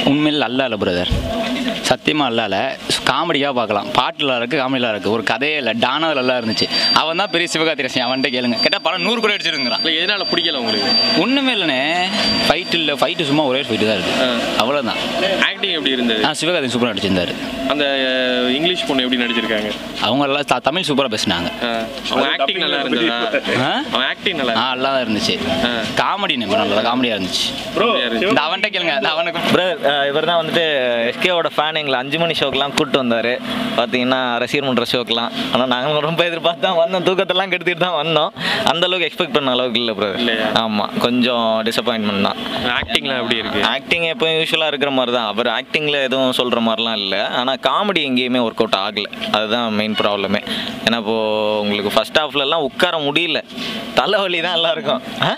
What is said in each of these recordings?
உண்மையில் நல்லா இல்லை பிரதர் சத்தியமாக நல்லா இல்லை காமெடியாக பார்க்கலாம் பாட்டு நல்லா இருக்குது காமெடியாக இருக்குது ஒரு கதையே இல்லை டானா நல்லா இருந்துச்சு அவன் தான் பெரிய சிவகார்த்தி ரசிகன் அவன்கிட்ட கேளுங்க கேட்டால் படம் நூறு கூட அடிச்சிருங்கிறான் இல்லை எதனால பிடிக்கல உங்களுக்கு ஒன்றுமே இல்லைண்ணே ஃபைட் இல்லை ஃபைட்டு சும்மா ஒரே ஃபைட்டு தான் இருக்குது அவ்வளோதான் ஆக்டிங் எப்படி இருந்தது ஆ சிவகார்த்தி சூப்பராக நடிச்சிருந்தாரு அந்த அஹ், இங்கிலீஷ் பொண்ணு எப்படி நடிச்சிருக்காங்க அவங்க எல்லாம் த- தமிழ் சூப்பராக பேசினாங்க அஹ், அவங்க ஆக்டிங் நல்லா இருந்ததா ஆ அவன் ஆக்டிங் நல்லா ஆ நல்லா தான் இருந்துச்சு ஆ. காமெடி நல்லா காமெடியாக இருந்துச்சு இருந்துச்சு. இந்த அவன்கிட்ட கேளுங்க இந்த அவனுக்கு பிரதர் இவர் தான் வந்துட்டு எஸ்கேவோட ஃபேன் எங்களை அஞ்சு மணி ஷோக்கெலாம் கூப்பிட்டு வந்தார் பார்த்தீங்கன்னா ரசிகர் மன்ற ஷோக்கெலாம் ஆனால் நாங்கள் ரொம்ப எதிர்பார்த்து தான் வந்தோம் தூக்கத்தெல்லாம் கெடுத்துட்டு தான் வந்தோம் அந்த அளவுக்கு எக்ஸ்பெக்ட் பண்ண அளவுக்கு இல்லை பிரதர் இல்லையா? ஆமாம் கொஞ்சம் டிசப்பாயின்மெண்ட் தான் ஆக்டிங்லாம் எப்படி இருக்கு ஆக்டிங் எப்பவும் யூஸ்வலாக இருக்கிற மாதிரி தான் அவர் ஆக்டிங்கில் எதுவும் சொல்கிற மாதிரிலாம் இல்லை ஆனால் காமெடி எங்கேயுமே ஒர்க் அவுட் ஆகலை அதுதான் மெயின் ப்ராப்ளமே ஏன்னா இப்போது உங்களுக்கு ஃபஸ்ட் ஹாஃப்லலாம் உட்கார முடியல தலைவலி தான் எல்லாம் இருக்கும் ஆ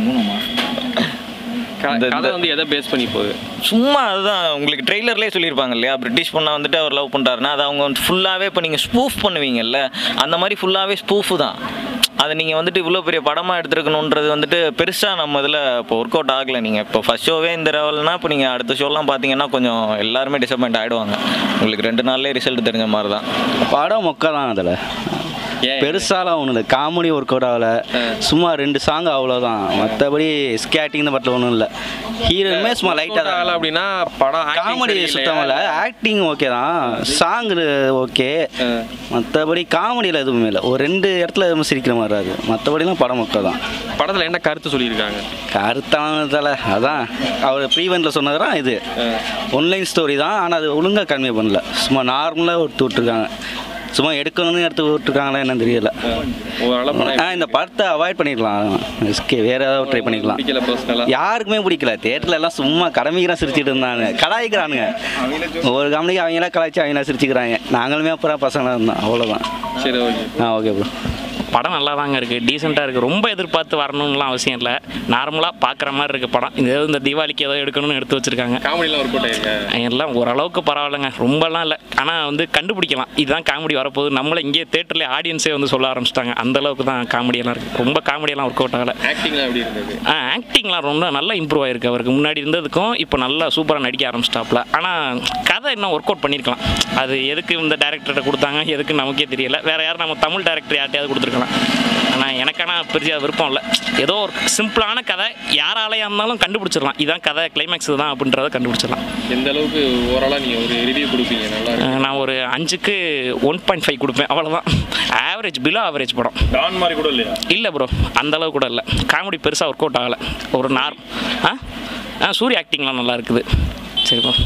க- இந்த- கதை வந்து எதை பேஸ் பண்ணி போகுது சும்மா அதுதான் உங்களுக்கு ட்ரெய்லர்லேயே சொல்லியிருப்பாங்க இல்லையா பிரிட்டிஷ் பொண்ணை வந்துட்டு அவர் லவ் பண்ணுறாருன்னா அதை அவங்க வந்து ஃபுல்லாகவே இப்போ நீங்கள் ஸ்பூஃப் பண்ணுவீங்கல்ல அந்த மாதிரி ஃபுல்லாகவே ஸ்பூஃபு தான் அதை நீங்கள் வந்துட்டு இவ்வளோ பெரிய படமாக எடுத்துருக்கணுன்றது வந்துட்டு பெருசாக நம்ம இதில் இப்போ ஒர்க் அவுட் ஆகலை நீங்கள் இப்போ ஃபஸ்ட் ஷோவே இந்த லெவல்னா இப்போ நீங்கள் அடுத்த ஷோலாம் பார்த்தீங்கன்னா கொஞ்சம் எல்லாருமே டிசப்பாயிண்ட் ஆகிடுவாங்க உங்களுக்கு ரெண்டு நாள்லேயே ரிசல்ட் தெரிஞ்ச மாதிரி தான் படம் மொக்க தான் அதில் ஏன்? பெருசாலாம் ஒன்றும் இல்லை காமெடி ஒர்க் அவுட் ஆகல சும்மா ரெண்டு சாங் அவ்வளோதான் மற்றபடி ஸ்கேட்டிங் இந்த படத்தில் ஒன்றும் இல்லை ஹீரோனுமே சும்மா லைட்டாக ஆகல தான் அப்படின்னா படம் acting காமெடி சரியில்லையா? சுத்தமாக இல்லை ஆக்டிங் ஓகே தான் சாங் ஓகே மற்றபடி காமெடியில் எதுவுமே இல்லை ஒரு ரெண்டு இடத்துல எதுவும் சிரிக்கிற மாதிரி வராது மற்றபடிலாம் படம் மொக்க தான் படத்துல என்ன கருத்து சொல்லியிருக்காங்க கருத்தானதால அதான் அவர் ப்ரீவெண்டில் சொன்னதுதான் இது ஒன்லைன் ஸ்டோரி தான் ஆனால் அது ஒழுங்காக கன்வே பண்ணல சும்மா நார்மலாக எடுத்து விட்ருக்காங்க சும்மா எடுக்கணும்னு எடுத்து விட்ருக்காங்களா என்னன்னு தெரியல ஓரளவு படம் ஆ இந்த படத்தை அவாய்ட் பண்ணிடலாம் எஸ்கே வேற ஏதாவது ட்ரை பண்ணிக்கலாம் பிடிக்கல பர்சனலா யாருக்குமே பிடிக்கல தேட்டர்ல எல்லாம் சும்மா கடமைக்கு சிரிச்சிட்டு இருந்தாங்க கலாய்க்கிறானுங்க ஒவ்வொரு காமெடிக்கு அவங்களாம் கலாய்ச்சி அவங்களா சிரிச்சுக்கிறாங்க நாங்களுமே அப்புறம் பசங்களாக இருந்தோம் அவ்வளோதான் சரி ஓகே ஆ ஓகே ப்ரோ படம் நல்லா தாங்க இருக்குது டீசெண்டாக இருக்குது ரொம்ப எதிர்பார்த்து வரணும்லாம் அவசியம் இல்லை நார்மலாக பார்க்குற மாதிரி இருக்குது படம் இது ஏதோ இந்த தீபாவளிக்கு ஏதோ எடுக்கணும்னு எடுத்து வச்சுருக்காங்க காமெடிலாம் ஒர்க் அவுட் ஆயிருக்கேன் எல்லாம் ஓரளவுக்கு பரவாயில்லைங்க ரொம்பலாம் இல்லை ஆனால் வந்து கண்டுபிடிக்கலாம் இதுதான் காமெடி வரப்போகுது நம்மளை இங்கேயே தேட்டர்லேயே ஆடியன்ஸே வந்து சொல்ல ஆரம்பிச்சிட்டாங்க அந்த அளவுக்கு தான் காமெடியெல்லாம் இருக்குது ரொம்ப காமெடியெல்லாம் ஒர்க் அவுட் ஆகலை ஆக்டிங்லாம் எப்படி இருந்தது ஆ ஆக்டிங்லாம் ரொம்ப நல்லா இம்ப்ரூவ் ஆயிருக்கு அவருக்கு முன்னாடி இருந்ததுக்கும் இப்போ நல்லா சூப்பராக நடிக்க ஆரம்பிச்சிட்டாப்ல ஆனால் கதை இன்னும் ஒர்க் அவுட் பண்ணியிருக்கலாம் அது எதுக்கு இந்த டேரக்டர்கிட்ட கொடுத்தாங்க எதுக்கு நமக்கே தெரியல வேற யாரும் நம்ம தமிழ் டேரக்டர் யார்ட்டையாவது கொடுத்துருக்கலாம் ஆனால் எனக்கான பெரிய விருப்பம் இல்லை ஏதோ ஒரு சிம்பிளான கதை யாராலையா இருந்தாலும் கண்டுபிடிச்சிடலாம் இதான் கதை கிளைமேக்ஸ் தான் அப்படின்றத கண்டுபிடிச்சிடலாம் எந்த அளவுக்கு ஓவராலாக நீங்கள் ஒரு ரிவ்யூ கொடுப்பீங்க நல்லா இருக்கு அஹ் நான் ஒரு அஞ்சுக்கு ஒன் பாயிண்ட் ஃபைவ் கொடுப்பேன் அவ்வளோதான் ஆவரேஜ் பிலோ ஆவரேஜ் படம் டான் மாதிரி கூட இல்லையா இல்லை ப்ரோ அந்த அளவு கூட இல்லை காமெடி பெருசாக ஒர்க் அவுட் ஆகலை ஒரு நார் ஆ ஆ சூரிய ஆக்டிங்லாம் நல்லா இருக்குது சரி ப்ரோ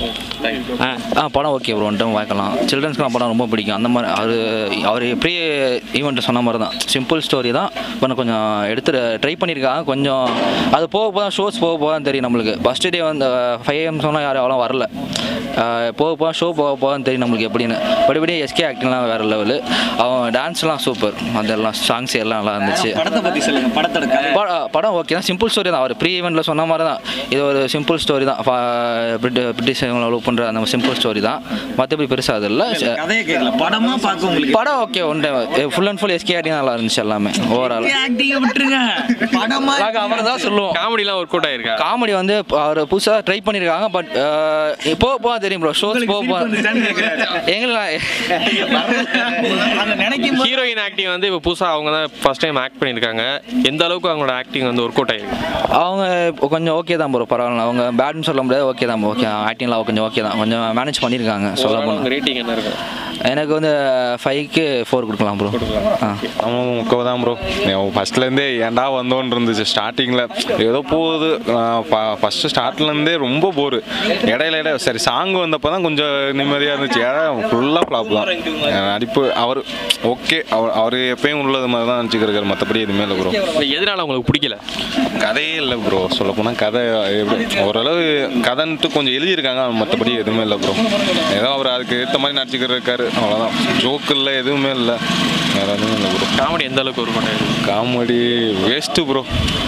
ஆ ஆ படம் ஓகே ப்ரோ வந்துட்டு பார்க்கலாம் சில்ட்ரன்ஸ்க்கு படம் ரொம்ப பிடிக்கும் அந்த மாதிரி அவர் அவர் எப்படி ஈவெண்ட் சொன்ன மாதிரி தான் சிம்பிள் ஸ்டோரி தான் இப்போ கொஞ்சம் எடுத்து ட்ரை பண்ணியிருக்காங்க கொஞ்சம் அது போக போக ஷோஸ் போக போக தான் தெரியும் நம்மளுக்கு ஃபஸ்ட் டே வந்து ஃபைவ் எம் சொன்னால் யாரும் அவ்வளோ வரல ஆ, போக போக ஷோ போக போக தான் தெரியும் நம்மளுக்கு எப்படின்னு படிப்படி எஸ்கே ஆக்டிங்லாம் வேறு லெவலு அவன் டான்ஸ்லாம் சூப்பர் அதெல்லாம் சாங்ஸ் எல்லாம் நல்லா இருந்துச்சு படத்தை பற்றி சொல்லுங்கள் படத்தோட கதை படம் படம் ஓகே தான் சிம்பிள் ஸ்டோரி தான் அவர் ப்ரீ ஈவெண்ட்டில் சொன்ன மாதிரி தான் இது ஒரு சிம்பிள் ஸ்டோரி தான் ஃபா- பிரிட்டி- பிரிட்டிஷ் லவ் பண்ணுற அந்த சிம்பிள் ஸ்டோரி தான் மற்றபடி பெருசாக அது இல்லை கதையை கேட்கல படமா பார்க்க உங்களுக்கு படம் okay one time full and full SK acting நல்லா இருந்துச்சு எல்லாமே ஓவரால் ஆக்டிங்கை விட்டுருங்க படமா அவரை தான் சொல்லுவோம் காமெடிலாம் ஒர்க் அவுட் ஆயிருக்கா காமெடி வந்து அவர் புதுசாக ட்ரை பண்ணியிருக்காங்க பட் போக போக தெரியும் ப்ரோ ஷோஸ் போக போக எங்களுக்கு நினைக்கும் ஹீரோயின் ஆக்டிங் வந்து இப்போ புதுசாக அவங்க தான் ஃபர்ஸ்ட் டைம் ஆக்ட் பண்ணியிருக்காங்க எந்த அளவுக்கு அவங்களோட ஆக்டிங் வந்து ஒர்க் அவுட் ஆயிருக்கு அவங்க இப்போ கொஞ்சம் ஓகே தான் ப்ரோ பரவாயில்ல அவங்க பேட்னு சொல்ல முடியாது ஓகே தான் ஓகே ஆக்டிங்லாம் கொஞ்சம் ஓகே தான் கொஞ்சம் மேனேஜ் பண்ணியிருக்காங்க சொல்ல போனால் உங்க ரேட்டிங் என்ன இருக்கும் எனக்கு வந்து ஃபைவ்க்கு ஃபோர் கொடுக்கலாம் ப்ரோ ஆ ஆமாம் முக்கோ தான் ப்ரோ ஃபஸ்ட்லேருந்தே ஏன்டா வந்தோன்னு இருந்துச்சு ஸ்டார்டிங்கில் ஏதோ போகுது ஃபஸ்ட்டு ஸ்டார்ட்லேருந்தே ரொம்ப போர் இடையில இடையில சரி சாங் வந்தப்போ தான் கொஞ்சம் நிம்மதியாக இருந்துச்சு ஏன்னா ஃபுல்லாக ஃப்ளாப் தான் நடிப்பு அவர் ஓகே அவர் அவர் எப்பயும் உள்ளது மாதிரி தான் நினச்சிக்கிறாரு மற்றபடி எதுவுமே இல்லை ப்ரோ இல்ல, எதனால உங்களுக்கு பிடிக்கல கதையே இல்லை ப்ரோ சொல்லப்போனால் கதை எப்படி ஓரளவு கதைன்ட்டு கொஞ்சம் எழுதியிருக்காங்க மற்றபடி எதுவுமே இல்லை ப்ரோ ஏதோ அவர் அதுக்கு ஏற்ற மாதிரி நடிச்சுக்கிட்டு இருக்காரு அவ்வளோதான் ஜோக்கு இல்லை எதுவுமே இல்லை வேறு எதுவும் இல்லை ப்ரோ காமெடி எந்த அளவுக்கு ஒர்க் அவுட் ஆயிருக்கு காமெடி வேஸ்ட்டு ப்ரோ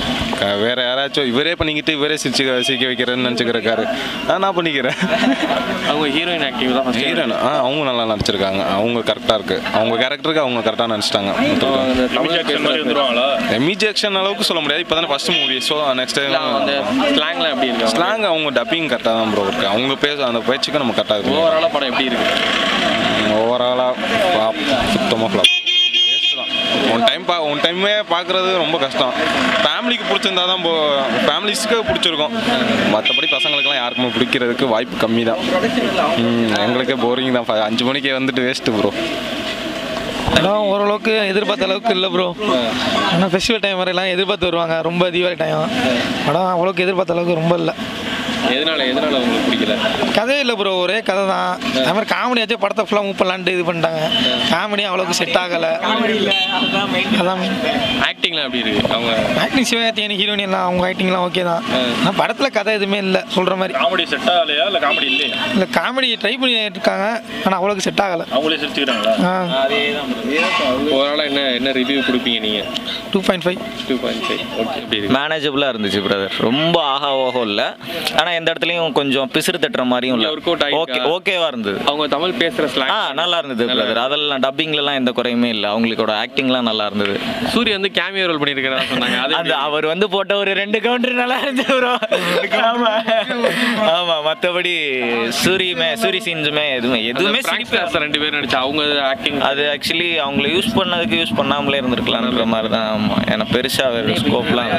க- வேற யாராச்சும் இவரே பண்ணிக்கிட்டு இவரே சிரிச்சு சிரிக்க வைக்கிறேன்னு நினச்சிக்கிறக்காரு நான் பண்ணிக்கிறேன் அவங்க ஹீரோயின் ஆக்டிங் தான் ஃபர்ஸ்ட் ஹீரோயின் ஆ அவங்க நல்லா நடிச்சிருக்காங்க அவங்க கரெக்டாக இருக்கு அவங்க கேரக்டருக்கு அவங்க கரெக்டாக நடிச்சிட்டாங்க அந்த தமிழ் பேசுறாங்க எமிஜி ஆக்ஷன் அளவுக்கு சொல்ல முடியாது இப்போ தானே ஃபர்ஸ்ட் மூவி ஸோ நெக்ஸ்ட் அந்த ஸ்லாங்ல எப்படி இருக்கு ஸ்லாங் அவங்க டப்பிங் கரெக்டாக தான் ப்ரோ இருக்கு அவங்க பேச அந்த பேச்சுக்கு நம்ம கரெக்டாக இருக்கு ஓவராலா படம் எப்படி இருக்கு ஓவராலாக ஃப்ளாப் சுத்தமாக ஃப்ளாப் வேஸ்ட் தான் ஒன் டைம் பா ஒன் டைமே பார்க்குறது ரொம்ப கஷ்டம் ஃபேமிலிக்கு பிடிச்சிருந்தா தான் ஃபேமிலிஸ்க்கு பிடிச்சிருக்கும் மற்றபடி பசங்களுக்கெல்லாம் யாருக்குமே பிடிக்கிறதுக்கு வாய்ப்பு கம்மி தான் ம், எங்களுக்கே போரிங் தான் ஃப- அஞ்சு மணிக்கு வந்துட்டு வேஸ்ட்டு ப்ரோ படம் ஓரளவுக்கு எதிர்பார்த்த அளவுக்கு இல்லை ப்ரோ ஆனால் ஃபெஸ்டிவல் டைம் வரையெல்லாம் எதிர்பார்த்து வருவாங்க ரொம்ப தீபாவளி டைம் படம் அவ்வளோக்கு எதிர்பார்த்த அளவுக்கு ரொம்ப இல்லை எதனால எதனால உங்களுக்கு பிடிக்கல கதை இல்லை ப்ரோ ஒரே கதை தான் அது மாதிரி காமெடியாச்சும் படத்தை ஃபுல்லாக மூவ் பண்ணலான்ட்டு இது பண்ணிட்டாங்க காமெடியும் அவ்வளோக்கு செட் ஆகலை அதான் ஆக்டிங்லாம் எப்படி இருக்கு அவங்க ஆக்டிங் சிவகார்த்திகேயன் ஹீரோயின் எல்லாம் அவங்க ஆக்டிங்லாம் ஓகே தான் ஆனால் படத்தில் கதை எதுவுமே இல்லை சொல்கிற மாதிரி காமெடி செட் ஆகலையா இல்லை காமெடி இல்லையா இல்லை காமெடி ட்ரை பண்ணிட்டு இருக்காங்க ஆனால் அவ்வளோக்கு செட் ஆகலை அவங்களே சிரிச்சுக்கிறாங்களா ஆ ஓவராலா என்ன என்ன ரிவ்யூ கொடுப்பீங்க நீங்க two point five two point five okay எப்படி இருக்கு மேனேஜபிளாக இருந்துச்சு பிரதர் ரொம்ப ஆஹா ஓஹோ இல்லை ஆனால் எந்த இடத்துலையும் கொஞ்சம் பிசுறு தட்டுற மாதிரியும் இல்லை Work out ஆயிட்டா? ஓகே ஓகேவா இருந்தது அவங்க தமிழ் பேசுற ஸ்லாங் ஆ நல்லா இருந்தது பிரதர் அதெல்லாம் டப்பிங்லலாம் எந்த குறையுமே இல்லை அவங்களோட ஆக்டிங்லாம் நல்லா இருந்தது சூரிய வந்து கேமியோ ரோல் பண்ணியிருக்கிறதா சொன்னாங்க அது அந்த அவர் வந்து போட்ட ஒரு ரெண்டு கவுண்டர் நல்லா இருந்துச்சு ப்ரோ ஆமா ஆமா மற்றபடி சூரியுமே சூரி சீன்ஸுமே எதுவுமே எதுவுமே சிரிப்பு சிரிப்பு ரெண்டு பேரும் நடிச்சா அவங்க ஆக்டிங் அது ஆக்சுவலி அவங்கள யூஸ் பண்ணதுக்கு யூஸ் பண்ணாமலே இருந்திருக்கலாம்ன்ற மாதிரி தான் ஆமா ஏன்னா பெருசா ஸ்கோப்லாம்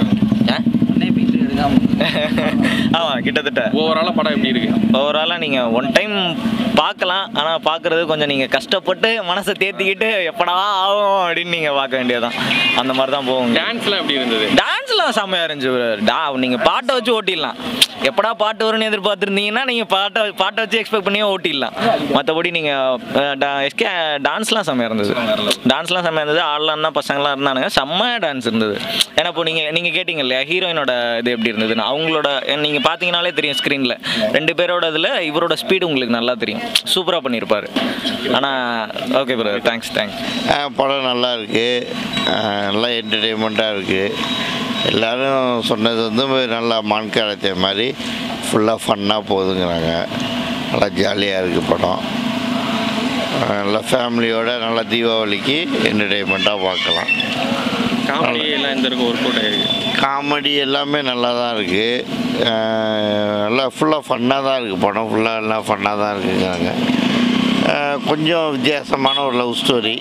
ஆமா கிட்டத்தட்ட ஓவராலா படம் எப்படி இருக்கு ஓவராலாக நீங்கள் ஒன் டைம் பார்க்கலாம் ஆனால் பார்க்குறது கொஞ்சம் நீங்கள் கஷ்டப்பட்டு மனசை தேத்திக்கிட்டு எப்படா ஆகும் அப்படின்னு நீங்கள் பார்க்க வேண்டியதுதான் அந்த மாதிரி தான் போகும் டான்ஸ்லாம் எப்படி இருந்தது டான்ஸ்லாம் செம்மையாக இருந்துச்சு டா நீங்கள் பாட்டை வச்சு ஓட்டிடலாம் எப்படா பாட்டு வரும்னு எதிர்பார்த்துருந்தீங்கன்னா நீங்கள் பாட்டை பாட்டை வச்சு எக்ஸ்பெக்ட் பண்ணியே ஓட்டிடலாம் மற்றபடி நீங்கள் எஸ்கே டான்ஸ்லாம் செம்மையாக இருந்தது டான்ஸ்லாம் செம்மையாக இருந்தது ஆடலாம் தான் பசங்களாம் இருந்தானுங்க செம்ம டான்ஸ் இருந்தது ஏன்னா இப்போ நீங்கள் நீங்கள் கேட்டிங்க இல்லையா ஹீரோயினோட இது எப்படி இருந்ததுன்னு அவங்களோட நீங்கள் பார்த்தீங்கனாலே தெரியும் ஸ்க்ரீனில் ரெண்டு பேரோட இதில் இவரோட ஸ்பீடு உங்களுக்கு நல்லா தெரியும் சூப்பராக பண்ணியிருப்பார் ஆனால் ஓகே பிரதர் தேங்க்ஸ் தேங்க்ஸ் படம் நல்லா இருக்கு அஹ் நல்லா என்டர்டெயின்மெண்ட்டாக இருக்குது எல்லாரும் சொன்னது வந்து நல்லா மான்காலத்தை மாதிரி ஃபுல்லாக ஃபன்னாக போகுதுங்கிறாங்க நல்லா ஜாலியாக இருக்குது படம் அஹ் நல்லா ஃபேமிலியோட நல்லா தீபாவளிக்கு என்டர்டெயின்மெண்ட்டாக பார்க்கலாம் காமெடி எல்லாம் இந்த இருக்கும் ஒர்க் அவுட் ஆயிருக்கு காமெடி எல்லாமே நல்லா தான் இருக்குது நல்லா ஃபுல்லாக ஃபன்னாக தான் இருக்குது படம் ஃபுல்லாக எல்லாம் ஃபன்னாக தான் இருக்குங்கிறாங்க அஹ் கொஞ்சம் வித்தியாசமான ஒரு லவ் ஸ்டோரி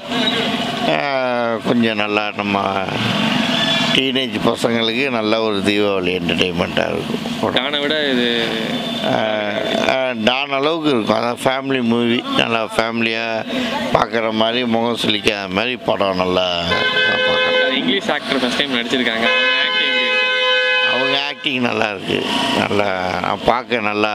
கொஞ்சம் நல்லா நம்ம டீனேஜ் பசங்களுக்கு நல்ல ஒரு தீபாவளி என்டர்டெயின்மெண்ட்டாக இருக்கும் படம் டானை விட இது அஹ் அஹ் டான் அளவுக்கு இருக்கும் அதான் ஃபேமிலி மூவி நல்லா ஃபேமிலியாக பார்க்குற மாதிரி முகம் சுளிக்காத மாதிரி படம் நல்லா பார்க்கலாம் அது இங்கிலீஷ் ஆக்டர் ஃபர்ஸ்ட் டைம் நடிச்சிருக்காங்க அவங்க ஆக்டிங் எப்படி இருக்கு அவங்க ஆக்டிங் நல்லா இருக்கு நல்லா பார்க்க நல்லா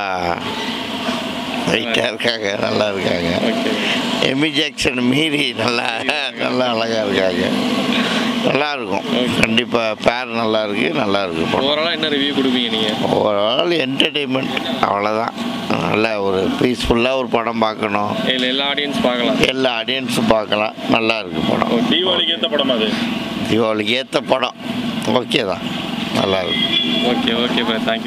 வெயிட்டாக இருக்காங்க நல்லா இருக்காங்க எமி ஜாக்சன் மீறி நல்லா நல்லா அழகாக இருக்காங்க நல்லா இருக்கும் கண்டிப்பாக பேர் நல்லா இருக்கு நல்லா இருக்கு படம் ஓவராலாக என்ன ரிவ்யூ கொடுப்பீங்க நீங்கள் ஓவரால் என்டர்டெயின்மெண்ட் அவ்வளோதான் நல்ல ஒரு பீஸ்ஃபுல்லாக ஒரு படம் பார்க்கணும் இல்லை எல்லா ஆடியன்ஸ் பார்க்கலாம் எல்லா ஆடியன்ஸும் பார்க்கலாம் நல்லா இருக்கு படம் தீபாவளிக்கு ஏற்ற படமா அது தீபாவளிக்கு ஏற்ற படம் ஓகே தான் நல்லா இருக்கு ஓகே ஓகே தேங்க்யூ